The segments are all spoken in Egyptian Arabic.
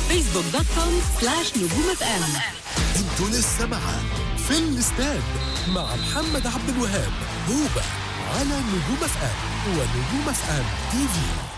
فيسبوك دوت كوم سلاش نجوم اف ام انتوا لسه معاه في الاستاد مع محمد عبد الوهاب هوبا على نجوم اف ام ونجوم اف ام تي في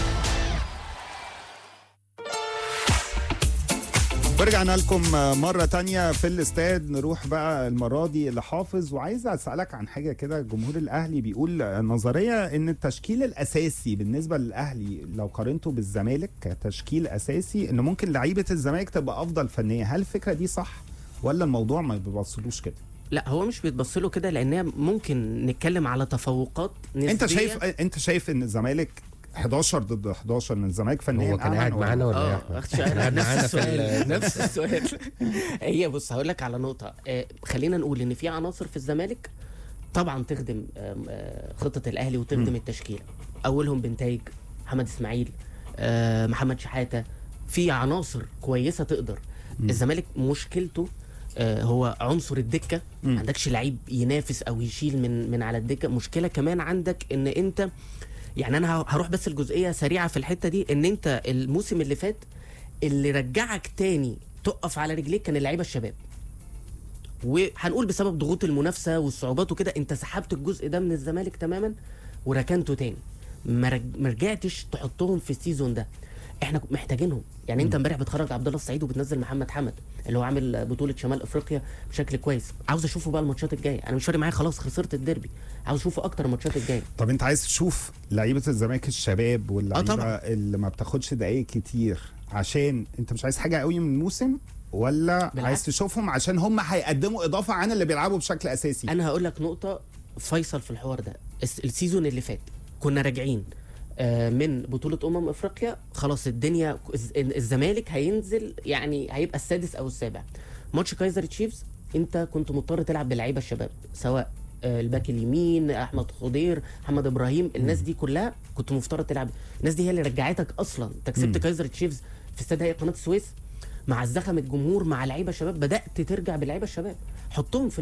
ورجعنا لكم مرة تانية في الاستاد نروح بقى المرة دي لحافظ وعايز أسألك عن حاجة كده الجمهور الأهلي بيقول نظرية إن التشكيل الأساسي بالنسبة للأهلي لو قارنته بالزمالك كتشكيل أساسي إن ممكن لعيبة الزمالك تبقى أفضل فنيا هل الفكرة دي صح ولا الموضوع ما بيبصلوش كده؟ لا هو مش بيتبص له كده لانها ممكن نتكلم على تفوقات نسبية أنت شايف أنت شايف إن الزمالك 11 ضد 11 ان الزمالك فنيا هو كان أعلى قاعد ولا- معانا ولا ايه؟ اه أحمد؟ أخت- كان قاعد نفس معانا في السؤال ال- نفس السؤال هي بص هقول لك على نقطه آه، خلينا نقول ان في عناصر في الزمالك طبعا تخدم آم، آه، خطه الاهلي وتخدم التشكيله اولهم بنتايج محمد اسماعيل آه، محمد شحاته في عناصر كويسه تقدر الزمالك مشكلته آه، هو عنصر الدكه ما عندكش لعيب ينافس او يشيل من من على الدكه مشكله كمان عندك ان انت يعني انا ه- هروح بس الجزئيه سريعه في الحته دي ان انت الموسم اللي فات اللي رجعك تاني تقف على رجليك كان اللعيبه الشباب وهنقول بسبب ضغوط المنافسه والصعوبات وكده انت سحبت الجزء ده من الزمالك تماما وركنته تاني ما رج- ما رجعتش تحطهم في السيزون ده احنا محتاجينهم يعني انت امبارح بتخرج عبد الله السعيد وبتنزل محمد حمد اللي هو عامل بطوله شمال افريقيا بشكل كويس عاوز اشوفه بقى الماتشات الجايه انا مش فارق معايا خلاص خسرت الديربي عاوز اشوفه اكتر الماتشات الجايه طب انت عايز تشوف لعيبه الزمالك الشباب واللعيبه طبعا. اللي ما بتاخدش دقايق كتير عشان انت مش عايز حاجه قوي من الموسم ولا بالعكس. عايز تشوفهم عشان هم هيقدموا اضافه عن اللي بيلعبوا بشكل اساسي انا هقول لك نقطه فيصل في الحوار ده الس- السيزون اللي فات كنا راجعين آه، من بطولة أمم أفريقيا خلاص الدنيا الز- الزمالك هينزل يعني هيبقى السادس أو السابع ماتش كايزر تشيفز أنت كنت مضطر تلعب باللعيبة الشباب سواء آه، الباك اليمين أحمد خضير محمد إبراهيم الناس دي كلها كنت مفترض تلعب الناس دي هي اللي رجعتك أصلا أنت كسبت كايزر تشيفز في استاد هيئة قناة السويس مع الزخم الجمهور مع لعيبه شباب بدات ترجع باللعيبه الشباب حطهم في